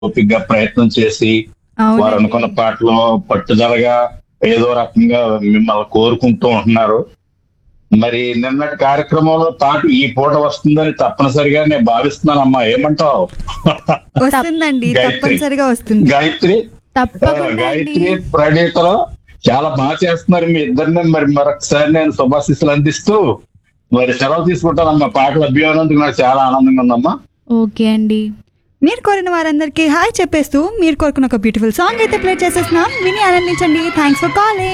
ఓపికగా ప్రయత్నం చేసి వారు అవునండి అనుకున్న పాటలో పట్టుదలగా ఏదో రకంగా మిమ్మల్ని కోరుకుంటూ ఉంటున్నారు మరి నిన్నటి కార్యక్రమంలో పాట ఈ పూట వస్తుందని తప్పనిసరిగా నేను భావిస్తున్నానమ్మా ఏమంటావు వస్తుందండి గాయత్రి. తప్పనిసరిగా వస్తుంది గాయత్రి తప్పకుండా అండి గాయత్రి ప్రణీతలో చాలా బాగా చేస్తున్నారు మీ ఇద్దరిని మరి మరొకసారి నేను శుభాశిస్సులు అందిస్తూ మరి సెలవు తీసుకుంటానమ్మా పాటలు అభ్యర్థినందుకు నాకు చాలా ఆనందంగా ఉందమ్మా ఓకే అండి మీరు కోరిన వారందరికీ హాయ్ చెప్పేస్తూ మీరు కోరుకున్న ఒక బ్యూటిఫుల్ సాంగ్ అయితే ప్లే చేసేస్తున్నాం విని ఆనందించండి థ్యాంక్స్ ఫర్ కాలింగ్